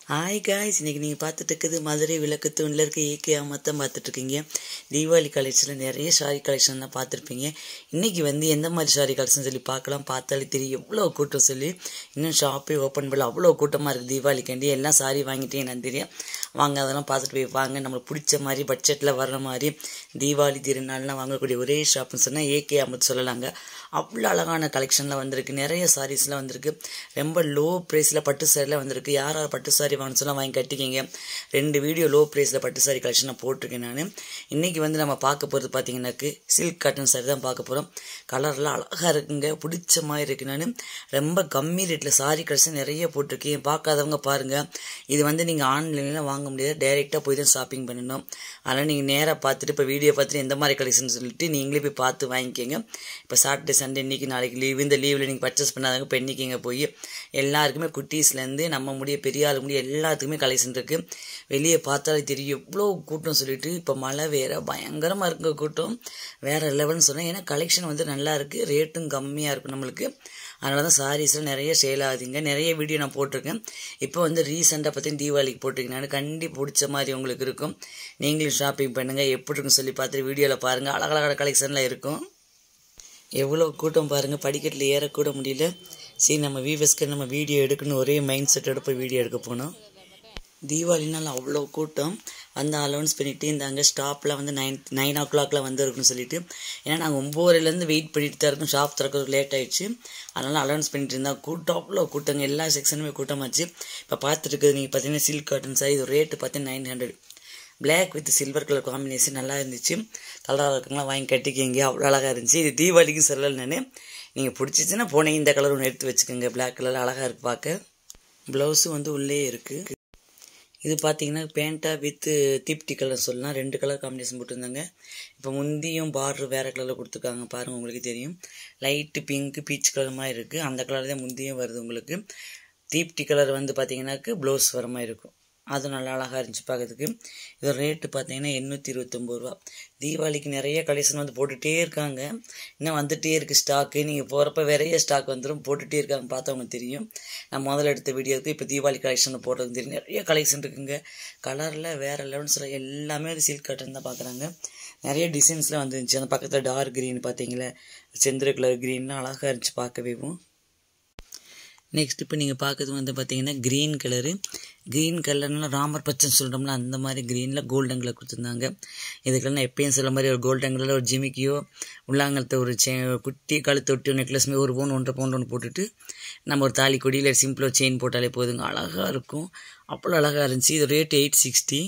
hi guys இன்றைக்கி நீங்கள் பார்த்துட்டு இருக்குது மதுரை விளக்கு தூணில் இருக்க ஏகே அமத்தான் பார்த்துட்ருக்கீங்க தீபாவளி கலெக்ஷனில் நிறைய ஷாரி கலெக்ஷன்லாம் பார்த்துருப்பீங்க இன்றைக்கி வந்து எந்த மாதிரி ஷாரி கலெக்ஷன் சொல்லி பார்க்கலாம் பார்த்தாலே தெரியும் எவ்வளோ கூட்டம் சொல்லி இன்னும் ஷாப்பே ஓப்பன் பண்ணல அவ்வளோ கூட்டமாக இருக்குது தீபாவளிக்காண்டி எல்லாம் சாரி வாங்கிட்டேன் நான் தெரியும் வாங்க அதெல்லாம் பார்த்துட்டு போய் வாங்க நம்மளுக்கு பிடிச்ச மாதிரி பட்ஜெட்டில் வர்ற மாதிரி தீபாவளி திருநாள்லாம் வாங்கக்கூடிய ஒரே ஷாப்னு சொன்னால் ஏகே அமத் சொல்லலாங்க அவ்வளோ அழகான கலெக்ஷனில் வந்திருக்கு நிறைய சாரீஸ்லாம் வந்திருக்கு ரொம்ப லோ ப்ரைஸில் பட்டு சாரியில் வந்திருக்கு யார் யார் பட்டு சாரி வாங்கணும் சொன்னால் வாங்கி கட்டிக்கிங்க ரெண்டு வீடியோ லோ ப்ரைஸில் பட்டு சாரி கலெக்ஷன் நான் போட்டிருக்கேன் நான் இன்றைக்கி வந்து நம்ம பார்க்க போகிறது பார்த்தீங்கன்னாக்கு சில்க் காட்டன் சாரி தான் பார்க்க போகிறோம் கலர்லாம் அழகாக இருக்குங்க பிடிச்ச மாதிரி இருக்கு நான் ரொம்ப கம்மி ரேட்டில் சாரி கலெக்ஷன் நிறைய போட்டிருக்கேன் பார்க்காதவங்க பாருங்கள் இது வந்து நீங்கள் ஆன்லைனில் வாங்க முடியாது டைரெக்டாக போய் தான் ஷாப்பிங் பண்ணணும் அதனால் நீங்கள் நேராக பார்த்துட்டு இப்போ வீடியோ பார்த்துட்டு எந்த மாதிரி கலெக்ஷன் சொல்லிட்டு நீங்களே போய் பார்த்து வாங்கிக்கோங்க இப்போ சாட்டர்டே சண்டே இன்றைக்கி நாளைக்கு லீவ் இந்த லீவில் நீங்கள் பர்ச்சேஸ் பண்ணாதவங்க இப்போ இன்றைக்கிங்க போய் எல்லாருக்குமே குட்டீஸ்லேருந்து நம்ம முடிய பெரிய ஆள் முடிய எல்லாத்துக்குமே கலெக்ஷன் இருக்குது வெளியே பார்த்தாலே தெரியும் எவ்வளோ கூட்டம் சொல்லிட்டு இப்போ மழை வேறு பயங்கரமாக இருக்க கூட்டம் வேறு லெவல்னு சொன்னேன் ஏன்னா கலெக்ஷன் வந்து நல்லா இருக்குது ரேட்டும் கம்மியாக இருக்கும் நம்மளுக்கு அதனால தான் சாரீஸ்லாம் நிறைய சேல் ஆகுதுங்க நிறைய வீடியோ நான் போட்டிருக்கேன் இப்போ வந்து ரீசெண்டாக பார்த்தீங்கன்னா தீபாவளிக்கு போட்டிருக்கேன் நான் கண்டிப்பாக பிடிச்ச மாதிரி உங்களுக்கு இருக்கும் நீங்களும் ஷாப்பிங் பண்ணுங்கள் எப்படி இருக்குன்னு சொல்லி பார்த்துட்டு வீடியோவில் பாருங்கள் அழகழகான கலெக்ஷனில் இருக்கும் எவ்வளோ கூட்டம் பாருங்கள் படிக்கட்டில் ஏறக்கூட முடியல சரி நம்ம வீவர்ஸ்க்கு நம்ம வீடியோ எடுக்கணும் ஒரே மைண்ட் செட்டோட போய் வீடியோ எடுக்க போனோம் தீபாவளினால அவ்வளோ கூட்டம் வந்து அலௌன்ஸ் பண்ணிட்டு இருந்தாங்க ஸ்டாப்பில் வந்து நைன் நைன் ஓ கிளாக்ல வந்துருக்குன்னு சொல்லிட்டு ஏன்னா நாங்கள் ஒம்போதுலேருந்து வெயிட் பண்ணிட்டு தான் இருக்கோம் ஷாப் திறக்கிறதுக்கு லேட் ஆயிடுச்சு அதனால் அலௌன்ஸ் பண்ணிட்டு இருந்தாங்க கூட்டம் அவ்வளோ கூட்டங்க எல்லா செக்ஷனுமே கூட்டமாச்சு இப்போ பார்த்துட்டு இருக்குது நீங்கள் பார்த்தீங்கன்னா சில்க் காட்டன் சாரி இது ரேட்டு பார்த்தீங்கன்னா nine hundred black with silver colour combination நல்லா இருந்துச்சு கலராக இருக்குங்களா வாங்கி கட்டிக்கிங்க அவ்வளோ அழகாக இருந்துச்சு இது தீபாவளிக்கும் சொல்லலை நான் நீங்கள் பிடிச்சிச்சின்னா போனீங்க இந்த கலர் ஒன்று எடுத்து வச்சுக்கோங்க பிளாக் கலர் அழகாக இருக்கு பார்க்க ப்ளவுஸும் வந்து உள்ளே இருக்குது இது பார்த்தீங்கன்னா பேண்டா வித் தீப்டி கலர் சொல்லலாம் ரெண்டு கலர் காம்பினேஷன் போட்டிருந்தாங்க இப்போ முந்தியும் பார்டர் வேறு கலரில் கொடுத்துருக்காங்க பாருங்கள் உங்களுக்கு தெரியும் லைட்டு பிங்க்கு பீச் கலர் மாதிரி இருக்குது அந்த கலர் தான் முந்தியும் வருது உங்களுக்கு தீப்டி கலர் வந்து பார்த்தீங்கன்னாக்கு ப்ளவுஸ் வர மாதிரி இருக்கும் அது நல்லா அழகாக இருந்துச்சு பார்க்கறதுக்கு இது ரேட்டு பார்த்தீங்கன்னா எண்ணூற்றி இருபத்தொம்பது ரூபா தீபாவளிக்கு நிறைய கலெக்ஷன் வந்து போட்டுகிட்டே இருக்காங்க இன்னும் வந்துகிட்டே இருக்குது ஸ்டாக்கு நீங்கள் போகிறப்ப நிறைய ஸ்டாக் வந்துடும் போட்டுகிட்டே இருக்காங்க பார்த்தவங்க தெரியும் நான் முதல்ல எடுத்த வீடியோவுக்கு இப்போ தீபாவளி கலெக்ஷன் போடுறது தெரியும் நிறைய கலெக்ஷன் இருக்குங்க கலரில் வேறு லெவன்ஸில் எல்லாமே சில்க் காட்டன் தான் பார்க்குறாங்க நிறைய டிசைன்ஸ்லாம் வந்துருந்துச்சு அந்த பக்கத்தில் டார்க் க்ரீன் பார்த்தீங்களா செந்திர கலர் க்ரீன்லாம் அழகாக இருந்துச்சு பார்க்கவேவும் நெக்ஸ்ட் இப்போ நீங்கள் பார்க்குறது வந்து பார்த்தீங்கன்னா க்ரீன் கலரு க்ரீன் கலர்னால் ராமர் பச்சைன்னு சொல்கிறோம்ல அந்த மாதிரி க்ரீனில் கோல்டன் கலர் கொடுத்துருந்தாங்க இதுக்கெல்லாம் நான் எப்பயும் சொல்ல மாதிரி ஒரு கோல்டன் கலரில் ஒரு ஜிமிக்கியோ உள்ளாங்கலத்தை ஒரு சே குட்டி கழுத்து ஒட்டி நெக்லஸ்மே ஒரு பவுன் ஒன்றரை பவுன் ஒன்று போட்டுட்டு நம்ம ஒரு தாலி கொடியில் சிம்பிளாக செயின் போட்டாலே போதுங்க அழகாக இருக்கும் அவ்வளோ அழகாக இருந்துச்சு இது rate eight sixty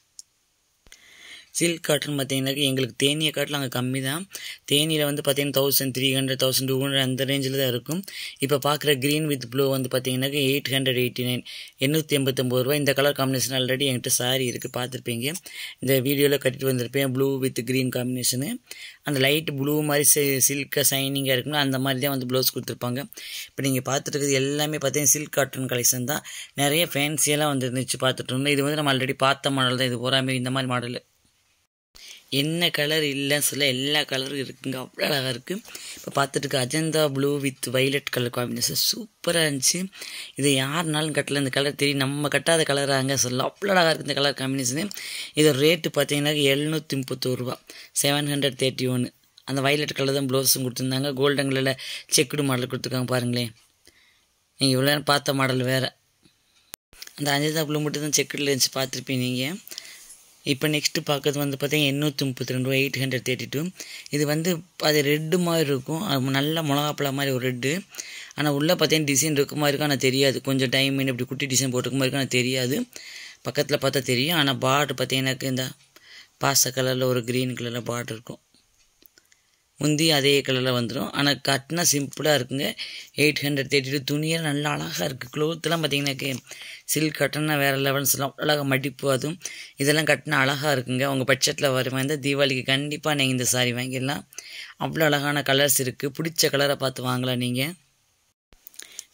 silk cotton பார்த்தீங்கன்னாக்கா எங்களுக்கு தேனியை காட்டில் அங்கே கம்மி தான் தேனியில் வந்து பார்த்தீங்கன்னா thousand three hundred thousand two hundred அந்த ரேஞ்சில் தான் இருக்கும் இப்போ பார்க்குற க்ரீன் வித் ப்ளூ வந்து பார்த்தீங்கன்னாக்கா எயிட் ஹண்ட்ரட் எயிட்டி நைன் எண்ணூற்றி எண்பத்தொம்பது ரூபா இந்த கலர் காம்பினேஷன் ஆல்ரெடி என்கிட்ட சாரி இருக்குது பார்த்துருப்பீங்க இந்த வீடியோவில் கட்டிட்டு வந்திருப்பேன் ப்ளூ வித் க்ரீன் காம்பினேஷனு அந்த லைட் ப்ளூ மாதிரி சில்காக சைனிங்காக இருக்குன்னா அந்த மாதிரி தான் வந்து ப்ளவுஸ் கொடுத்துருப்பாங்க இப்போ நீங்கள் பார்த்துட்டு இருக்கிறது எல்லாமே பார்த்தீங்கன்னா சில்க் காட்டன் கலெக்ஷன் தான் நிறைய ஃபேன்சியெல்லாம் வந்து இருந்துச்சு பார்த்துட்டு இருந்தோம் இது வந்து நம்ம ஆல்ரெடி பார்த்த மாடல் தான் இது பூராமே இந்த மாதிரி மாடல் என்ன கலர் இல்லைன்னு சொல்ல எல்லா கலரும் இருக்குங்க அவ்வளோ அழகாக இருக்குது இப்போ பார்த்துட்டு இருக்க Ajanta blue with violet colour combination சூப்பராக இருந்துச்சு இதை யாருனாலும் கட்டல இந்த கலர் தெரியும் நம்ம கட்டாத கலராங்க சொல்ல அவ்வளோ அழகாக இருக்குது இந்த கலர் காம்பினேஷனு இது ரேட்டு பார்த்தீங்கன்னா எழுநூற்றி முப்பத்தோரு ரூபா செவன் ஹண்ட்ரட் தேர்ட்டி ஒன்று அந்த வைலட் கலர் தான் ப்ளவுஸும் கொடுத்துருந்தாங்க கோல்டன் கலரில் செக்குடு மாடல் கொடுத்துருக்காங்க பாருங்களேன் நீங்கள் இவ்வளோ நேரம் பார்த்த மாடல் வேறு அந்த அஜந்தா ப்ளூ மட்டும் தான் செக்குடில் இருந்துச்சு பார்த்துருப்பீங்க நீங்கள் இப்போ நெக்ஸ்ட்டு பார்க்கறது வந்து பார்த்தீங்கன்னா எண்ணூற்றி முப்பத்தி ரெண்டு ரூபா எயிட் ஹண்ட்ரட் தேர்ட்டி டூ இது வந்து அது ரெட்டு மாதிரி இருக்கும் அது நல்ல மிளகாப்பழம் மாதிரி ஒரு ரெட்டு ஆனால் உள்ளே பார்த்தீங்கன்னா டிசைன் இருக்க மாதிரி இருக்கும் ஆனால் தெரியாது கொஞ்சம் டைம் இப்படி குட்டி டிசைன் போட்டுக்க மாதிரி இருக்கும் ஆனால் தெரியாது பக்கத்தில் பார்த்தா தெரியும் ஆனால் பார்டர் பார்த்தீங்கன்னாக்கு இந்த பாச கலரில் ஒரு க்ரீன் கலரில் பார்டர் இருக்கும் முந்தி அதே கலரில் வந்துடும் ஆனால் கட்டினா சிம்பிளாக இருக்குங்க எயிட் ஹண்ட்ரட் தேர்ட்டி டூ துணியெல்லாம் நல்லா அழகாக இருக்குது க்ளோத்லாம் பார்த்தீங்கன்னாக்கே சில்க் கட்டினா வேறு லெவல்ஸ்லாம் அழகாக மடிப்பு அதுவும் இதெல்லாம் கட்டினா அழகாக இருக்குங்க உங்கள் பட்ஜெட்டில் வர இந்த தீபாவளிக்கு கண்டிப்பாக நீங்கள் இந்த சாரி வாங்கிடலாம் அவ்வளோ அழகான கலர்ஸ் இருக்குது பிடிச்ச கலரை பார்த்து வாங்கலாம் நீங்கள்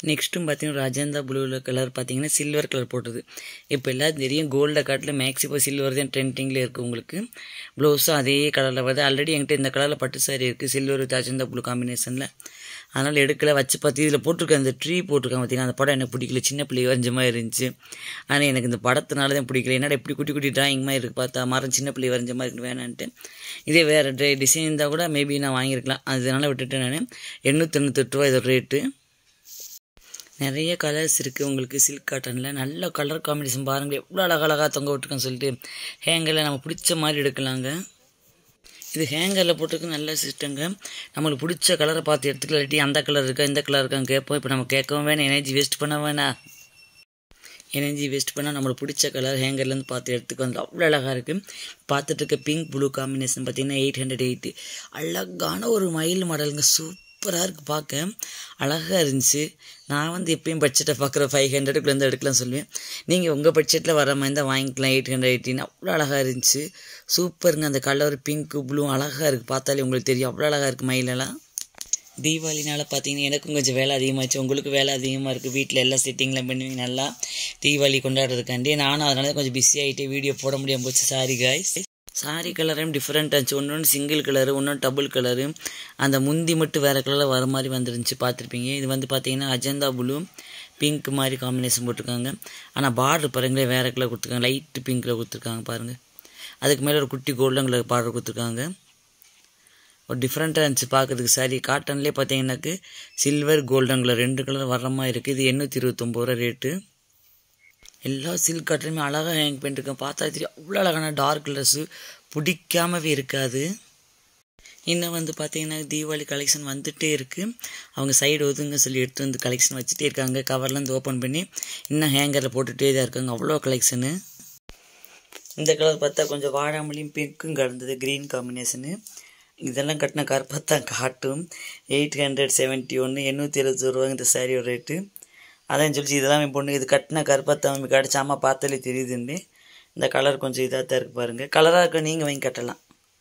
நெக்ஸ்ட்டும் பார்த்தீங்கன்னா ஒரு அஜந்தா ப்ளூவில் கலர் பார்த்தீங்கன்னா சில்வர் கலர் போட்டது இப்போ எல்லாரும் தெரியும் கோல்டை காட்டில் மேக்ஸிமம் சில்வர் தான் ட்ரெண்டிங்கில் இருக்குது உங்களுக்கு ப்ளவுஸும் அதே கலரில் வருது ஆல்ரெடி என்கிட்ட இந்த கலரில் பட்டு சாரி இருக்குது சில்வர் வித் அஜந்தா ப்ளூ காம்பினேஷனில் அதனால் எடுக்கல வச்சு பார்த்து இதில் போட்டிருக்க அந்த ட்ரீ போட்டிருக்காங்க பார்த்தீங்கன்னா அந்த படம் எனக்கு பிடிக்கல சின்ன பிள்ளை வரைஞ்ச மாதிரி இருந்துச்சு ஆனால் எனக்கு இந்த படத்தினால தான் பிடிக்கல என்னடா இப்படி குட்டி குட்டி டிராயிங் மாதிரி இருக்குது பார்த்தா மரம் சின்ன பிள்ளை வரைஞ்ச மாதிரி இருக்கு வேணான்ட்டு இதே வேறு ட்ரை டிசைன் இருந்தால் கூட மேபி நான் வாங்கியிருக்கலாம் அதனால விட்டுட்டேன் நான் எண்ணூற்றி தொண்ணூத்தெட்டு ரூபா இதோட ரேட்டு நிறைய கலர்ஸ் இருக்குது உங்களுக்கு சில்க் காட்டனில் நல்ல கலர் காம்பினேஷன் பாருங்கள் எவ்வளோ அழகழகாக தொங்க விட்டுருக்கேன்னு சொல்லிட்டு ஹேங்கரில் நம்ம பிடிச்ச மாதிரி எடுக்கலாங்க இது ஹேங்கரில் போட்டுருக்கு நல்ல சிஸ்டங்க நம்மளுக்கு பிடிச்ச கலரை பார்த்து எடுத்துக்கலாம் இல்லாட்டி அந்த கலர் இருக்கா இந்த கலர் இருக்கான்னு கேட்போம் இப்போ நம்ம கேட்கவும் வேணாம் எனர்ஜி வேஸ்ட் பண்ண வேணாம் எனர்ஜி வேஸ்ட் பண்ணால் நம்மளுக்கு பிடிச்ச கலர் ஹேங்கர்லேருந்து பார்த்து எடுத்துக்க வந்து அவ்வளோ அழகாக இருக்குது பார்த்துட்டு இருக்க பிங்க் ப்ளூ காம்பினேஷன் பார்த்தீங்கன்னா எயிட் ஹண்ட்ரட் எயிட்டு அழகான ஒரு மயில் மாடலுங்க சூப்பராக இருக்குது பார்க்க அழகாக இருந்துச்சு நான் வந்து எப்பயும் பட்ஜெட்டை பார்க்குற ஃபைவ் ஹண்ட்ரடுக்குள்ளேருந்து எடுக்கலாம் சொல்லுவேன் நீங்கள் உங்கள் பட்ஜெட்டில் வர மாதிரி தான் வாங்கிக்கலாம் எயிட் ஹண்ட்ரட் எயிட்டின்னு அவ்வளோ அழகாக இருந்துச்சு சூப்பருங்க அந்த கலர் பிங்க்கு ப்ளூ அழகாக இருக்குது பார்த்தாலே உங்களுக்கு தெரியும் அவ்வளோ அழகாக இருக்குது மயிலெல்லாம் தீபாவளினால பார்த்தீங்கன்னா எனக்கும் கொஞ்சம் வேலை அதிகமாச்சு உங்களுக்கு வேலை அதிகமாக இருக்குது வீட்டில் எல்லாம் செட்டிங்லாம் பண்ணுவீங்க நல்லா தீபாவளி கொண்டாடுறதுக்காண்டி நானும் அதனால தான் கொஞ்சம் பிஸி ஆகிட்டு வீடியோ போட முடியாமல் போச்சு சாரி காய்ஸ் சாரி கலரும் டிஃப்ரெண்ட் ஆச்சு ஒன்று ஒன்று சிங்கிள் கலரு ஒன்று டபுள் கலரு அந்த முந்தி மட்டும் வேறு கலரில் வர மாதிரி வந்துருந்துச்சு பார்த்துருப்பீங்க இது வந்து பார்த்தீங்கன்னா அஜந்தா ப்ளூ பிங்க் மாதிரி காம்பினேஷன் போட்டிருக்காங்க ஆனால் பார்டர் பாருங்களேன் வேறு கலர் கொடுத்துருக்காங்க லைட்டு பிங்க்கில் கொடுத்துருக்காங்க பாருங்கள் அதுக்கு மேலே ஒரு குட்டி கோல்டன் கலர் பார்டர் கொடுத்துருக்காங்க ஒரு டிஃப்ரெண்ட்டாக இருந்துச்சு பார்க்குறதுக்கு சாரி காட்டன்லேயே பார்த்தீங்கன்னாக்கு சில்வர் கோல்டன் கலர் ரெண்டு கலர் வர்ற மாதிரி இருக்குது இது எண்ணூற்றி இருபத்தொம்பது ரூபா ரேட்டு எல்லா சில்க் காட்டனுமே அழகாக ஹேங் பண்ணிருக்கேன் பார்த்தா தெரியும் அவ்வளோ அழகான டார்க் கலர்ஸு பிடிக்காமவே இருக்காது இன்னும் வந்து பார்த்தீங்கன்னா தீபாவளி கலெக்ஷன் வந்துகிட்டே இருக்குது அவங்க சைடு ஒதுங்க சொல்லி எடுத்து வந்து கலெக்ஷன் வச்சுட்டே இருக்காங்க கவர்லேருந்து ஓப்பன் பண்ணி இன்னும் ஹேங்கரில் போட்டுகிட்டே தான் இருக்காங்க அவ்வளோ கலெக்ஷனு இந்த கலர் பார்த்தா கொஞ்சம் வாடாமலையும் பிங்க்கும் கலந்தது க்ரீன் காம்பினேஷனு இதெல்லாம் கட்டின கருப்பத்தான் காட்டும் எயிட் ஹண்ட்ரட் செவன்ட்டி ஒன்று எண்ணூற்றி எழுபத்தி ரூபா இந்த சாரியோட ரேட்டு அதான் சொல்லிச்சு இதெல்லாம் என் பொண்ணு இது கட்டின கருப்பத்தான் கிடச்சாமல் பார்த்தாலே தெரியுதுன்னு இந்த கலர் கொஞ்சம் இதாக தான் இருக்குது பாருங்கள் கலராக இருக்க நீங்கள் வாங்கி கட்டலாம்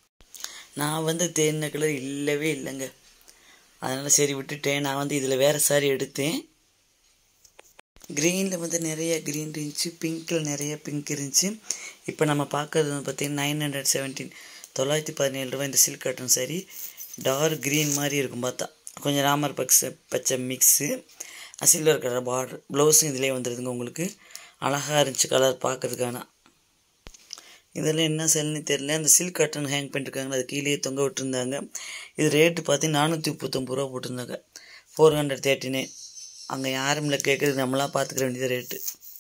நான் வந்து தேடின கலர் இல்லவே இல்லைங்க அதனால் சரி விட்டுட்டேன் நான் வந்து இதில் வேறு சாரி எடுத்தேன் க்ரீனில் வந்து நிறைய க்ரீன் இருந்துச்சு பிங்க்கில் நிறைய பிங்க் இருந்துச்சு இப்போ நம்ம பார்க்குறது வந்து பார்த்திங்கன்னா நைன் ஹண்ட்ரட் செவன்டீன் தொள்ளாயிரத்தி பதினேழு ரூபாய் இந்த silk cotton sari dark green மாதிரி இருக்கும் பார்த்தா கொஞ்சம் ராமர் பக்ஸ பச்சை மிக்ஸு சில்வர் கலர் பார்டர் ப்ளவுஸும் இதிலே வந்துடுதுங்க உங்களுக்கு அழகாக இருந்துச்சு கலர் பார்க்குறதுக்கான இதெல்லாம் என்ன செல்னு தெரில அந்த சில்க் காட்டன் ஹேங் பண்ணிருக்காங்களா அது கீழே தொங்க விட்டுருந்தாங்க இது ரேட்டு பார்த்து நானூற்றி முப்பத்தொம்பது ரூபா போட்டிருந்தாங்க ஃபோர் ஹண்ட்ரட் தேர்ட்டினே அங்கே யாரும் இல்லை கேட்குறது நம்மளாம் பார்த்துக்கிற வேண்டியது ரேட்டு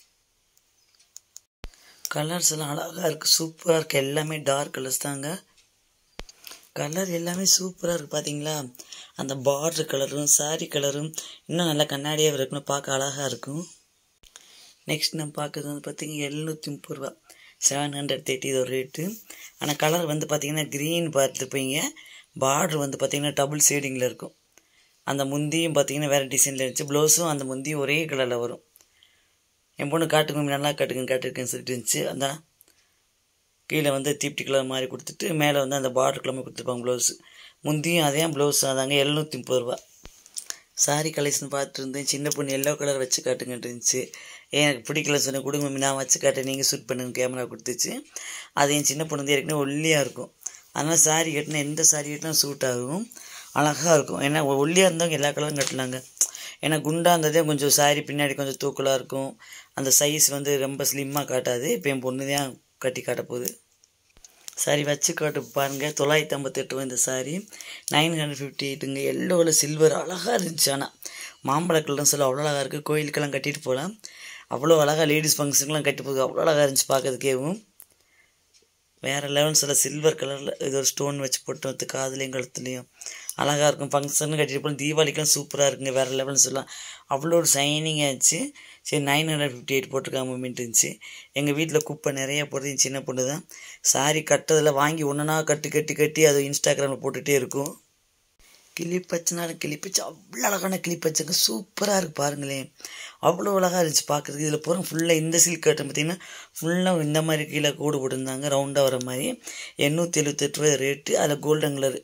கலர்ஸ் எல்லாம் அழகாக இருக்குது சூப்பராக இருக்குது எல்லாமே டார்க் கலர்ஸ் தாங்க கலர் எல்லாமே சூப்பராக இருக்குது பார்த்தீங்களா அந்த பார்டர் கலரும் சாரி கலரும் இன்னும் நல்லா கண்ணாடியாக இருக்கணும் பார்க்க அழகாக இருக்கும் நெக்ஸ்ட் நம்ம பார்க்குறது வந்து பார்த்திங்கன்னா எழுநூற்றி முப்பது ரூபா செவன் ஹண்ட்ரட் தேர்ட்டி இது ஒரு ரேட்டு ஆனால் கலர் வந்து பார்த்திங்கன்னா க்ரீன் பார்த்துருப்பீங்க பார்டர் வந்து பார்த்திங்கன்னா டபுள் ஷேடிங்கில் இருக்கும் அந்த முந்தியும் பார்த்திங்கன்னா வேறு டிசைனில் இருந்துச்சு ப்ளவுஸும் அந்த முந்தியும் ஒரே கலரில் வரும் என் பொண்ணு காட்டுங்க நல்லா காட்டுங்க காட்டுருக்குன்னு சொல்லிட்டு இருந்துச்சு அதான் கீழே வந்து தீப்டி கலர் மாதிரி கொடுத்துட்டு மேலே வந்து அந்த பார்டர் கிழமை கொடுத்துருப்பாங்க ப்ளவுஸு முந்தியும் அதே ப்ளவுஸ் அதாங்க எழுநூற்றி முப்பது ரூபா சாரி கலெக்ஷன் பார்த்துட்டு இருந்தேன் சின்ன பொண்ணு எல்லோ கலர் வச்சு காட்டுங்கன்ட்டு இருந்துச்சு எனக்கு பிடிக்கல சொன்னேன் கொடுங்க மம்மி நான் வச்சு காட்டேன் நீங்கள் ஷூட் பண்ணுங்க கேமரா கொடுத்துச்சு அது என் சின்ன பொண்ணு வந்து ஏற்கனவே ஒல்லியாக இருக்கும் அதனால் சாரி கட்டினா எந்த சாரி கட்டினா சூட் ஆகும் அழகாக இருக்கும் ஏன்னா ஒல்லியாக இருந்தவங்க எல்லா கலரும் கட்டலாங்க ஏன்னா குண்டாக இருந்ததே கொஞ்சம் சாரி பின்னாடி கொஞ்சம் தூக்கலாக இருக்கும் அந்த சைஸ் வந்து ரொம்ப ஸ்லிம்மாக காட்டாது இப்போ என் பொண்ணு தான் கட்டி காட்ட போகுது சாரி வச்சு காட்டு பாருங்கள் தொள்ளாயிரத்தி ஐம்பத்தெட்டு இந்த சாரி நைன் ஹண்ட்ரட் ஃபிஃப்டி எயிட்டுங்க எல்லோவில் சில்வர் அழகாக இருந்துச்சு ஆனால் மாம்பழ கலர்னு சொல்ல அவ்வளோ அழகாக இருக்குது கோயிலுக்கெல்லாம் கட்டிட்டு போகலாம் அவ்வளோ அழகாக லேடிஸ் ஃபங்க்ஷனுக்குலாம் கட்டி போகுது அவ்வளோ அழகாக இருந்துச்சு பார்க்கறதுக்கேவும் வேறு லெவல் சில சில்வர் கலரில் இது ஒரு ஸ்டோன் வச்சு போட்டு வந்து காதுலேயும் கழுத்துலேயும் அழகாக இருக்கும் ஃபங்க்ஷன் கட்டிட்டு போகலாம் தீபாவளிக்கெலாம் சூப்பராக இருக்குங்க வேறு லெவல்னு சொல்லலாம் அவ்வளோ ஒரு ஷைனிங் ஆச்சு சரி நைன் ஹண்ட்ரட் ஃபிஃப்டி எயிட் போட்டிருக்காங்க மம்மின்ட்டு இருந்துச்சு எங்கள் வீட்டில் குப்பை நிறைய போடுறது என் சின்ன பொண்ணு தான் சாரி கட்டதில் வாங்கி ஒன்றுனா கட்டி கட்டி கட்டி அது இன்ஸ்டாகிராமில் போட்டுகிட்டே இருக்கும் கிளிப்பச்சனாலும் கிளிப்பச்சு அவ்வளோ அழகான கிளிப்பச்சுங்க சூப்பராக இருக்குது பாருங்களேன் அவ்வளோ அழகாக இருந்துச்சு பார்க்குறதுக்கு இதில் போகிறோம் ஃபுல்லாக இந்த சில்க் கட்டன் பார்த்திங்கன்னா ஃபுல்லாக இந்த மாதிரி கீழே கோடு போட்டிருந்தாங்க ரவுண்டாக வர மாதிரி எண்ணூற்றி எழுபத்தெட்டு ரூபாய் ரேட்டு அதில் கோல்டன் கலர்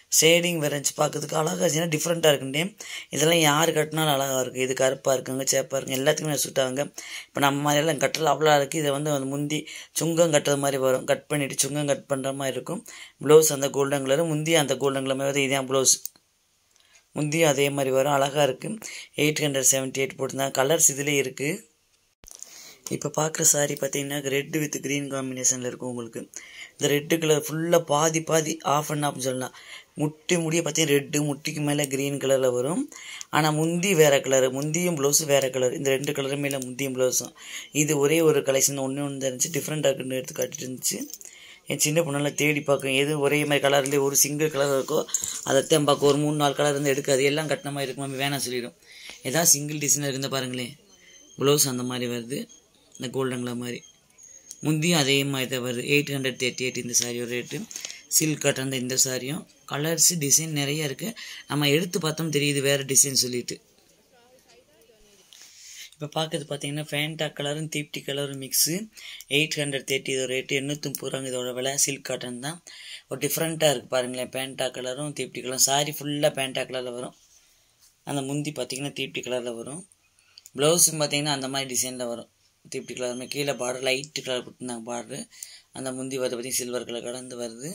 ஷேடிங் வரைஞ்சி பார்க்கறதுக்கு அழகாக இருந்துச்சுன்னா டிஃப்ரெண்ட்டாக இருக்குண்டே இதெல்லாம் யார் கட்டினாலும் அழகாக இருக்குது இது கருப்பாக இருக்குங்க சேப்பாக இருக்குங்க எல்லாத்துக்குமே சூட் ஆகுங்க இப்போ நம்ம மாதிரியெல்லாம் கட்டல அவ்வளோ இருக்குது இதை வந்து வந்து முந்தி சுங்கம் கட்டுறது மாதிரி வரும் கட் பண்ணிவிட்டு சுங்கம் கட் பண்ணுற மாதிரி இருக்கும் ப்ளவுஸ் அந்த கோல்டன் கலரு முந்தி அந்த கோல்டன் கலர் மாதிரி இதான் ப்ளவுஸ் முந்தியும் அதே மாதிரி வரும் அழகாக இருக்குது எயிட் ஹண்ட்ரட் செவன்ட்டி எயிட் போட்டிருந்தாங்க கலர்ஸ் இதுலேயே இருக்குது இப்போ பார்க்குற சாரீ பார்த்தீங்கன்னா ரெட் வித் க்ரீன் காம்பினேஷனில் இருக்கும் உங்களுக்கு இந்த ரெட்டு கலர் ஃபுல்லாக பாதி பாதி ஆஃப் அண்ட் ஆஃப்னு சொல்லலாம் முட்டி முடிய பார்த்தீங்கன்னா ரெட்டு முட்டிக்கு மேலே க்ரீன் கலரில் வரும் ஆனால் முந்தி வேறு கலர் முந்தியும் ப்ளவுஸும் வேறு கலர் இந்த ரெண்டு கலருமே இல்லை முந்தியும் ப்ளவுஸும் இது ஒரே ஒரு கலெக்ஷன் ஒன்று ஒன்று இருந்துச்சு டிஃப்ரெண்ட்டாக இருக்குன்னு எடுத்து காட்டிட்டு இருந்துச்சு என் சின்ன பொண்ணெல்லாம் தேடி பார்க்கும் எது ஒரே மாதிரி கலர்லேயே ஒரு சிங்கிள் கலர் இருக்கோ அதைத்தான் பார்க்க ஒரு மூணு நாலு கலர் இருந்து எடுக்காது எல்லாம் கட்டின மாதிரி இருக்கும் மம்மி வேணாம் சொல்லிடும் ஏதாவது சிங்கிள் டிசைனாக இருந்தால் பாருங்களேன் ப்ளவுஸ் அந்த மாதிரி வருது இந்த கோல்டன் கலர் மாதிரி முந்தியும் அதே மாதிரி தான் வருது எயிட் ஹண்ட்ரட் தேர்ட்டி எயிட் இந்த சாரியோட ரேட்டு சில்க் காட்டன் இந்த சாரியும் கலர்ஸ் டிசைன் நிறைய இருக்குது நம்ம எடுத்து பார்த்தோம் தெரியுது வேறு டிசைன் சொல்லிட்டு இப்போ பார்க்கறது பார்த்தீங்கன்னா ஃபேண்டா கலரும் தீப்டி கலரும் மிக்ஸு எயிட் ஹண்ட்ரட் தேர்ட்டி இதோட ரேட்டு எண்ணூற்றி முப்பது ரூபாங்க இதோட விலை சில்க் காட்டன் தான் ஒரு டிஃப்ரெண்ட்டாக இருக்குது பாருங்களேன் பேண்டா கலரும் தீப்டி கலரும் சாரி ஃபுல்லாக பேண்டா கலரில் வரும் அந்த முந்தி பார்த்தீங்கன்னா தீப்டி கலரில் வரும் ப்ளவுஸும் பார்த்தீங்கன்னா அந்த மாதிரி டிசைனில் வரும் தீப்டி கலர் கீழே பார்டர் லைட்டு கலர் கொடுத்துருந்தாங்க பார்டரு அந்த முந்தி வரது பார்த்தீங்கன்னா சில்வர் கலர் கடந்து வருது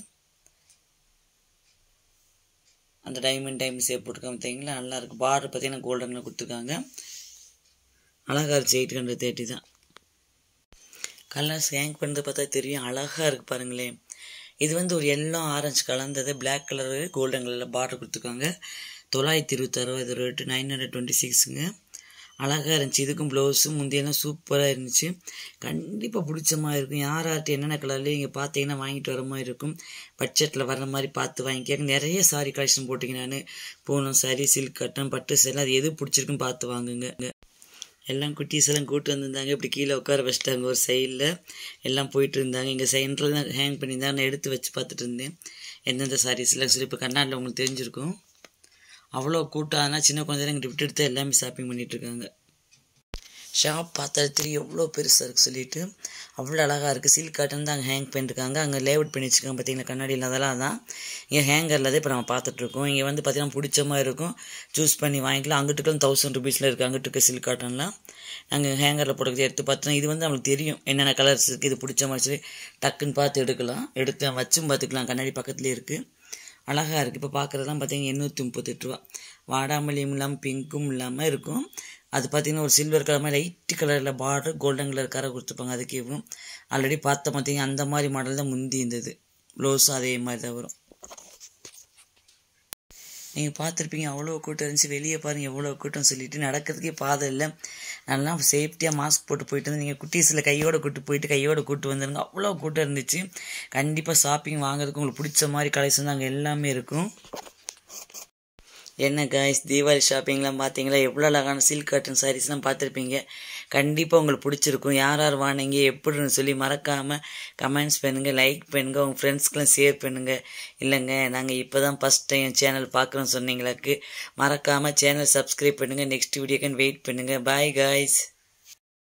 அந்த டைமண்ட் டைம் ஷேப் போட்டிருக்காங்க பார்த்தீங்களா நல்லா இருக்குது பார்டர் பார்த்தீங்கன்னா கோல்டன் கலர் கொடுத்துருக்காங்க அழகாக இருந்துச்சு எயிட் ஹண்ட்ரட் தேர்ட்டி தான் கலர்ஸ் ஹேங் பண்ணுறது பார்த்தா தெரியும் அழகாக இருக்குது பாருங்களேன் இது வந்து ஒரு எல்லோ ஆரஞ்சு கலந்தது பிளாக் கலரு கோல்டன் கலரில் பார்டர் கொடுத்துருக்காங்க தொள்ளாயிரத்தி இருபத்தாறு இது ரேட்டு நைன் ஹண்ட்ரட் டுவெண்ட்டி சிக்ஸுங்க அழகாக இருந்துச்சு இதுக்கும் ப்ளவுஸும் முந்தையெல்லாம் சூப்பராக இருந்துச்சு கண்டிப்பாக பிடிச்ச மாதிரி இருக்கும் யார் யார்கிட்ட என்னென்ன கலர்லேயும் இங்கே பார்த்தீங்கன்னா வாங்கிட்டு வர மாதிரி இருக்கும் பட்ஜெட்டில் வர மாதிரி பார்த்து வாங்கிக்க நிறைய சாரி கலெக்ஷன் போட்டிங்க நான் பூனம் சாரி சில்க் கட்டன் பட்டு சேலை அது எது பிடிச்சிருக்குன்னு பார்த்து வாங்குங்க எல்லாம் குட்டீஸ் எல்லாம் கூட்டு வந்திருந்தாங்க இப்படி கீழே உட்கார வச்சிட்டாங்க ஒரு சைடில் எல்லாம் போயிட்டு இருந்தாங்க இங்கே சென்டரில் தான் ஹேங் பண்ணியிருந்தாங்க நான் எடுத்து வச்சு பார்த்துட்டு இருந்தேன் எந்தெந்த சாரீஸ்லாம் சரி இப்போ கண்ணாடில் உங்களுக்கு தெரிஞ்சிருக்கும் அவ்வளோ கூட்டம் ஆனால் சின்ன குழந்தைங்க இங்கே விட்டு எடுத்து எல்லாமே ஷாப்பிங் பண்ணிகிட்ருக்காங்க ஷாப் பார்த்தா தெரியும் எவ்வளோ பெருசாக இருக்குது சொல்லிட்டு அவ்வளோ அழகாக இருக்குது சில்க் காட்டன் தான் அங்கே ஹேங் பண்ணியிருக்காங்க அங்கே லேஅவுட் பண்ணி வச்சுருக்காங்க பார்த்தீங்கன்னா கண்ணாடியில் அதெல்லாம் தான் இங்கே ஹேங்கரில் தான் இப்போ நம்ம பார்த்துட்ருக்கோம் இங்கே வந்து பார்த்தீங்கன்னா பிடிச்ச மாதிரி இருக்கும் சூஸ் பண்ணி வாங்கிக்கலாம் அங்கிட்டுக்கும் தௌசண்ட் ருபீஸில் இருக்குது அங்கிட்டு இருக்க சில்க் காட்டன்லாம் நாங்கள் ஹேங்கரில் போடுறது எடுத்து பார்த்தோம் இது வந்து நம்மளுக்கு தெரியும் என்னென்ன கலர்ஸ் இருக்குது இது பிடிச்ச மாதிரி சொல்லி டக்குன்னு பார்த்து எடுக்கலாம் எடுத்து வச்சும் பார்த்துக்கலாம் கண்ணாடி பக்கத்துலேயே இருக்குது அழகாக இருக்குது இப்போ பார்க்குறதுலாம் பார்த்தீங்கன்னா எண்ணூற்றி முப்பத்தெட்டு ரூபா வாடாமல்லியும் இல்லாமல் பிங்க்கும் இல்லாமல் இருக்கும் அது பார்த்தீங்கன்னா ஒரு சில்வர் கலர் மாதிரி லைட்டு கலரில் பார்டர் கோல்டன் கலர் கரை கொடுத்துருப்பாங்க அதுக்கு இவரும் ஆல்ரெடி பார்த்த பார்த்தீங்க அந்த மாதிரி மாடல் தான் முந்தி இருந்தது ப்ளவுஸும் அதே மாதிரி தான் வரும் நீங்கள் பார்த்துருப்பீங்க அவ்வளோ கூட்டம் இருந்துச்சு வெளியே பாருங்கள் எவ்வளோ கூட்டம் சொல்லிட்டு நடக்கிறதுக்கே பாதை இல்லை நல்லா சேஃப்டியாக மாஸ்க் போட்டு போயிட்டு வந்து நீங்கள் குட்டீஸில் கையோட கூட்டு போயிட்டு கையோட கூட்டு வந்துருங்க அவ்வளோ கூட்டம் இருந்துச்சு கண்டிப்பாக ஷாப்பிங் வாங்குறதுக்கு உங்களுக்கு பிடிச்ச மாதிரி கலெக்ஷன் தான் அங்கே எல்லாமே இருக்கும் என்ன காய்ஸ் தீபாவளி ஷாப்பிங்லாம் பார்த்தீங்களா எவ்வளோ அழகான சில்க் காட்டன் சாரீஸ்லாம் பார்த்துருப்பீங்க கண்டிப்பாக உங்களுக்கு பிடிச்சிருக்கும் யார் யார் வாங்கினீங்க எப்படின்னு சொல்லி மறக்காமல் கமெண்ட்ஸ் பண்ணுங்கள் லைக் பண்ணுங்கள் உங்கள் ஃப்ரெண்ட்ஸ்க்கெலாம் ஷேர் பண்ணுங்கள் இல்லைங்க நாங்கள் இப்போ தான் ஃபஸ்ட் டைம் சேனல் பார்க்குறோம் சொன்னீங்களாக்கு மறக்காமல் சேனல் சப்ஸ்கிரைப் பண்ணுங்கள் நெக்ஸ்ட் வீடியோக்கு வெயிட் பண்ணுங்கள் பாய் காய்ஸ்